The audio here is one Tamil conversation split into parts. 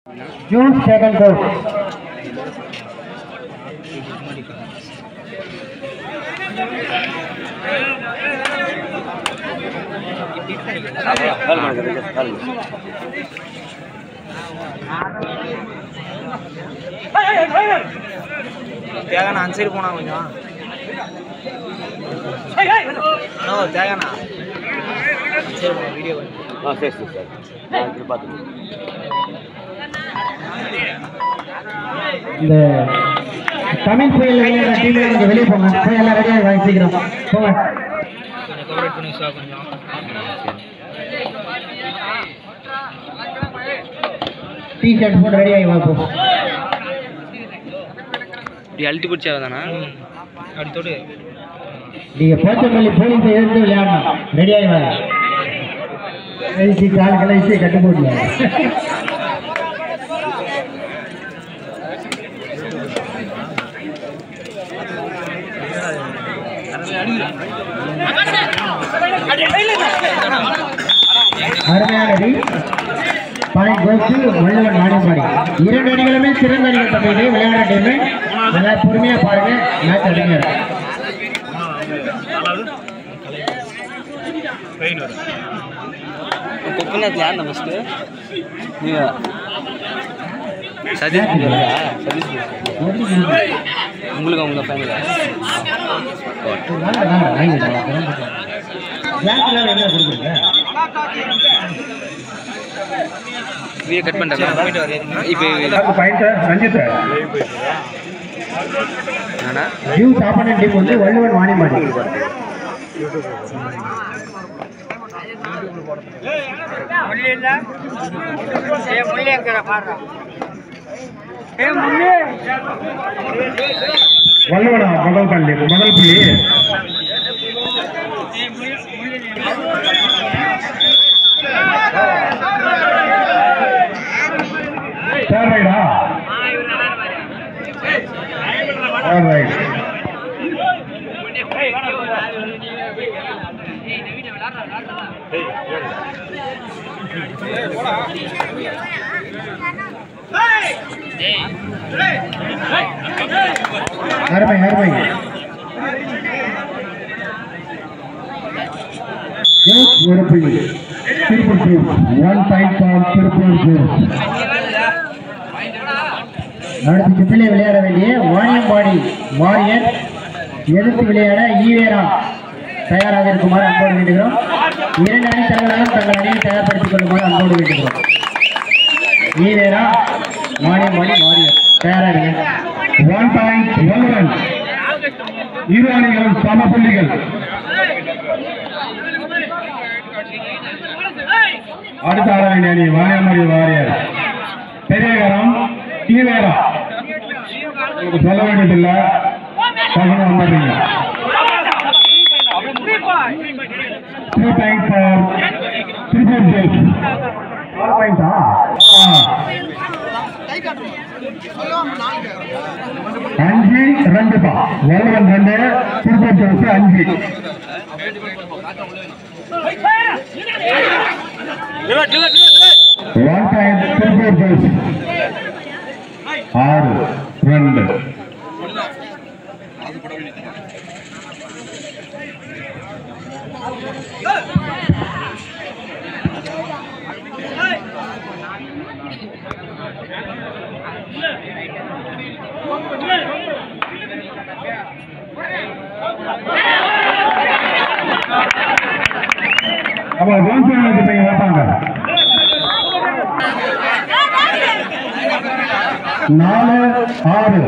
June second goal. தேகண்ணா அந்த சைடு போனா கொஞ்சம் ஓ தேகண்ணா சரி போனா வீடியோ ஆ சரி சரி சார் நான் இது பார்த்துக்கோங்க இந்த தமிழ் புயல் விளையாடுற டீம்ல நீங்க வெளியே போங்க போய் எல்லாம் ரெடியாக வாங்கி சீக்கிரம் போங்க கொஞ்சம் கோஆப்ரேட் பண்ணி சார் கொஞ்சம் டீ ஷர்ட் போட்டு ரெடியாகி வாங்க போ இப்படி அழுத்தி பிடிச்சா தானே அப்படி தொடு நீங்க போச்சம்பள்ளி போலீஸை எதிர்த்து விளையாடணும் ரெடியாகி வாங்க கழிச்சு கால் கழிச்சு கட்டு போட்டு அருமையான அடி பாயிண்ட் கோஸ்து வள்ளுவன் வாணியம்பாடி இரண்டு அணிகளுமே சிறந்த அணிகள் தம்பிது விளையாடுற டைமு நல்லா பொறுமையா பாருங்க மேட்ச் அருமையா இருக்கும் கொக்குநாத் யாருண்ணா ஃபஸ்ட்டு நீங்கள் சதீஷ் பூஜா சதீஷ் பூஜா உங்களுக்கு அவங்க ஃபேமிலி வீடியோ கட் பண்ணிட்டேன் இப்போ என்னண்ணா நியூ தாப்பன டீம் வந்து வள்ளுவன் வாணியம்பாடி வல்லவனா முதல் பள்ளி முதல் புள்ளி தேர்ட் ரைடா தேர்ட் ரைட் அருமை அருமை ஜோஸ் ஒரு புள்ளி Tiruppur Jose one point for Tiruppur Jose அடுத்த சுற்றிலே விளையாட வேண்டிய வாணியம்பாடி வாரியர் எதிர்த்து விளையாட ஈவேரா தயாராக இருக்குமாறு அன்போடு வேண்டுகிறோம் இரண்டு அணி தலைவர்களும் தங்கள் அணியை தயார்படுத்திக் கொள்ளுமாறு அன்போடு வேண்டுகிறோம் ஈவேரா வாணியம்பாடி வாரியர் தயாராக இருங்க ஒன் பாயிண்ட் வல்லவன் இரு அணிகளும் சம புள்ளிகள் அடுத்த ஆட வேண்டிய அணி வாணியமரி வாரியர் பெரியகரம் ஈவேரா உங்களுக்கு சொல்ல வேண்டியதில்லை பசங்க வந்துடுறீங்க three point for Tiruppur Jose நாலு பாயிண்டா அஞ்சு ரெண்டு பா வல்லவன் ரெண்டு திருப்பூர் ஜோஸ் அஞ்சு ஒன் பாயிண்ட் திருப்பூர் ஜோஸ் ஆறு ரெண்டு அப்ப கோன்சாலுக்கு போய் வைப்பாங்க நாலு ஆறு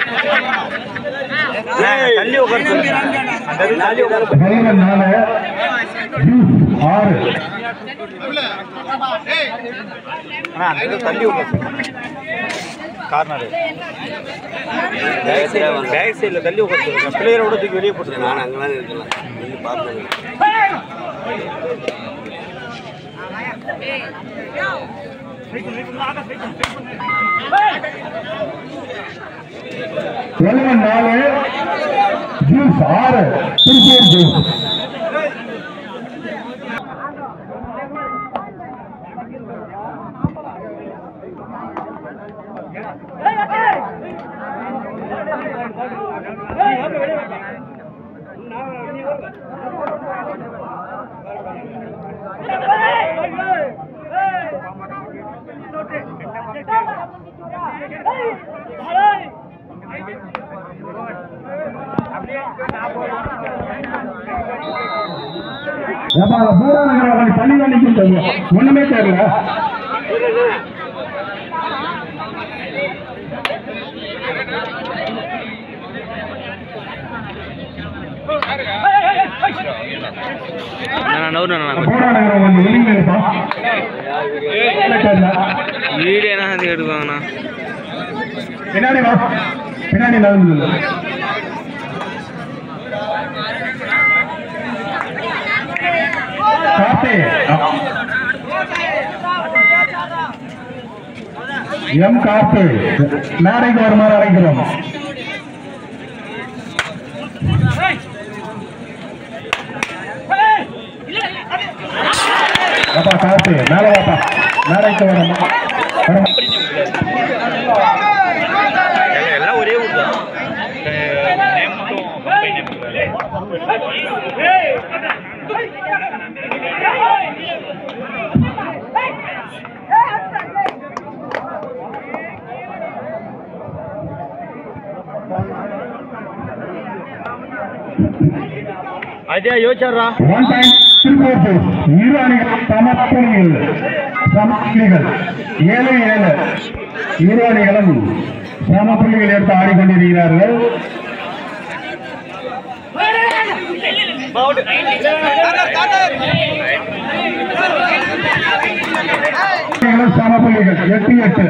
தள்ளி உட்கார வல்லவன் நாலு ஜூஸ் ஆறு தள்ளி உட்கார கார்னர் பேக் சைடில் தள்ளி உட்காந்து பிளேயரோட தூக்கி வெளியே போட்டு நான் அங்கெல்லாம் இருக்கலாம் நின்று பார்த்தேன் வல்லவன் நாலு ஜூஸ் ஆறு திருப்பூர் ஜூஸ் ஏப்பா அந்த பூரானகரை கொஞ்சம் தள்ளி தான் நிற்கும் தெரியும் ஒண்ணுமே தெரியல நான் நவுறு நான் பூரானகரை கொஞ்சம் வெளியில இருப்பா ஒண்ணுமே தெரியல வீடியோ என்ன அது எடுக்குவாங்கண்ணா பின்னாடி வா பின்னாடி நடந்து கார்த்தி எம் கார்த்தி மேடைக்கு வருமாறு அழைக்கிறோம் அப்பா கார்த்தி மேல வாப்பா மேடைக்கு வரணும் வரணும் எல்லாம் எல்லாம் ஒரே ஊர் தான் நேம் மட்டும் கம்பெனி நேம் அதே யோசிச்சாரா ஒன் டைம் திருப்பூர் இரு அணிகள் சமப்புள்ளிகள் சமப்புள்ளிகள் ஏழு ஏழு இரு அணிகளும் சமப்புள்ளிகள் எடுத்து ஆடிக்கொண்டிருக்கிறார்கள் அணிகளும் சமப்புள்ளிகள் எட்டு எட்டு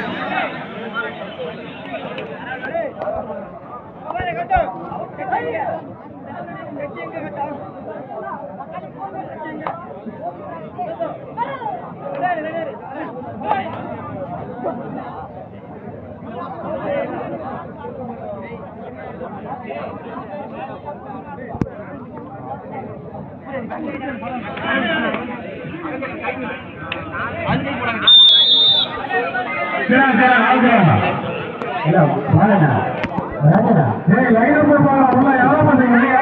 சரி, சரி, ஆகுறோம். இல்ல, வாங்கண்ணா. வாங்கண்ணா. ஏய், line up போடுப்பா. உள்ள எவ்வளவு பண்றீங்க நீங்க?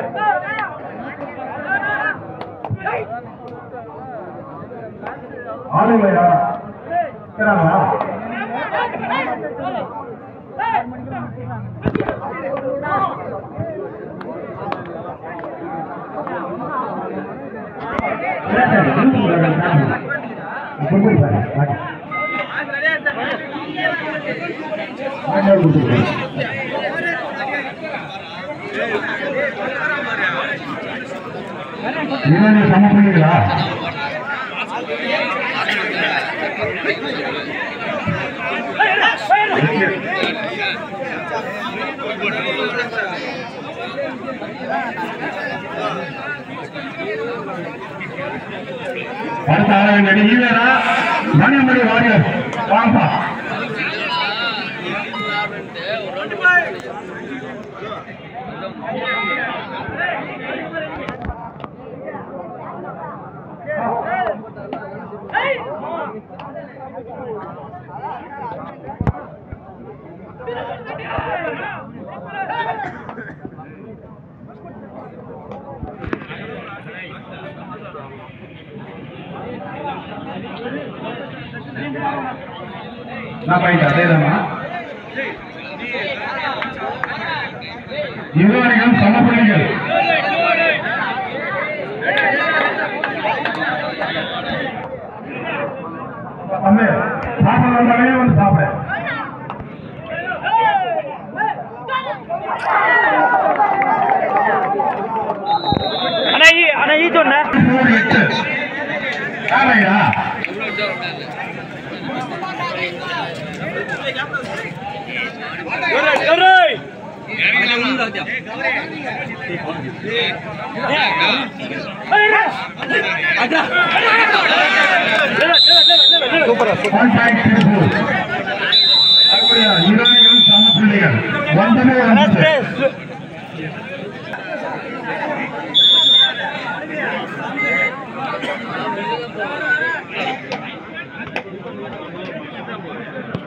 ஆளு இல்லையா? இருக்கிறாங்களா? சரி, சரி, வீட்டுக்கு வரேன், சாமி. கொண்டு போய் பாரு, வாங்க. வாங்க, கூட்டிட்டு போய். இவங்க சமப்புள்ளிகளா அடுத்த ஆள வேண்டிய ஈவேரா மணிமணி வாரியர் வாங்கப்பா நான் போயிட்டு அதேதாம்மா இருவரையும் சமப்புள்ளிகள் தம்பி சாப்பிட வந்தாலே வந்து சாப்பிடு அண்ணா ஈ அண்ணா ஈ சொன்ன நூறு எட்டு யாரையா சூப்பரா கான்டாக்ட் திருப்பூர் அப்படியா இருவரையும் சமப்புள்ளிகள் ஒன்றே ஒன்று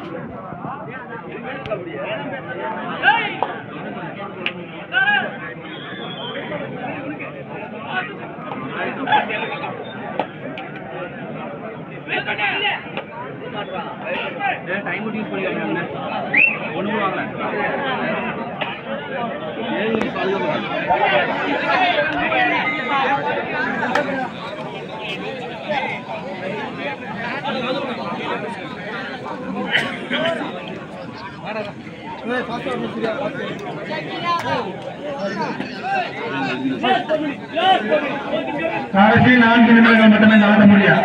டைம் யூஸ் பண்ணிக்கலாம் ஒன்றும் வாங்கல கடைசி நான்கு நிமிடங்கள் மட்டுமே இந்த ஆட்ட முடியும்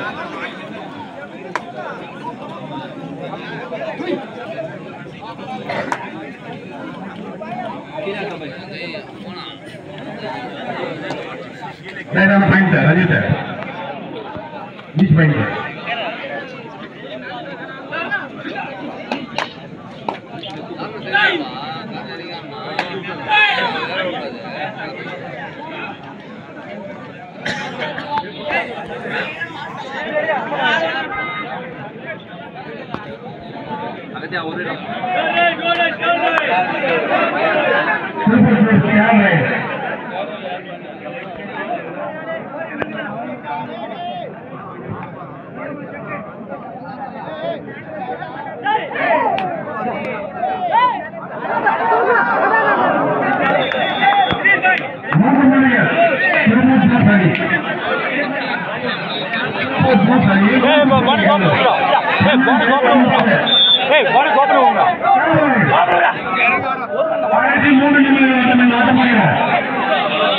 ரைட்டான பாயிண்ட் ரஜித் பீச் பாயிண்ட் அகத்தியா ஒரு இடம் திருப்பூர் கேமரா மூன்று மணிகள் திருப்பூர் சரி கடைசி மூன்று நிமிடங்கள் மட்டுமே இந்த ஆட்ட முடியும்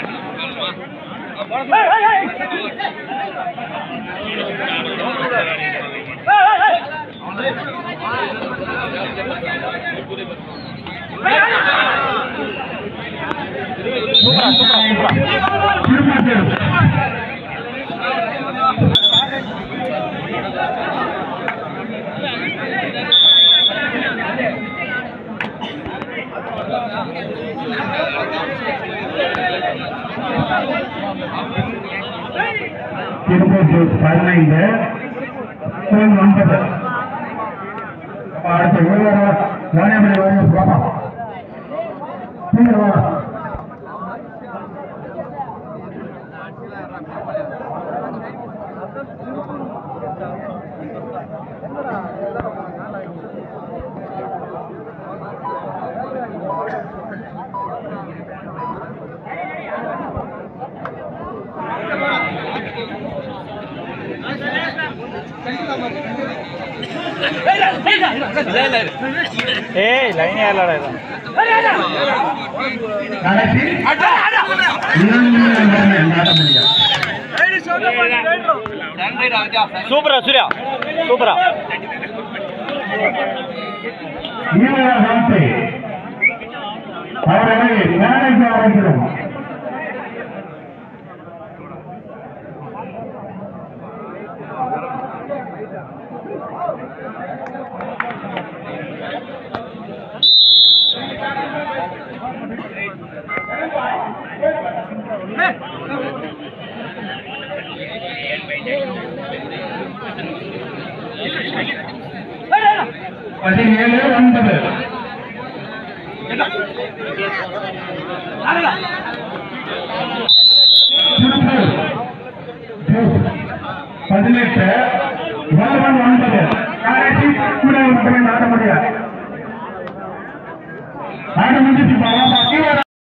திருப்பூர் திருப்பூர் பதினைந்து கோல் ஒன்பது அடுத்த இருபது வாணியமணி வாரியம் பாப்பா சீக்கிரம் வா ஏய் லைன் ஏறலடா இது கடைசி இரண்டு நிமிடங்கள் மட்டுமே இந்த ஆட்ட முடியும் சூப்பரா சூர்யா சூப்பரா ஈழ வார்த்தை அவர்களை மேனேஜ் ஆரம்பிக்கிறோம் பதினேழு ஒன்பது திருப்பூர் ஜூஸ் பதினெட்டு வல்லவன் ஒன்பது கடைசி கூட மட்டுமே ஆட முடியாது ஆட முடிஞ்சிச்சு பாவா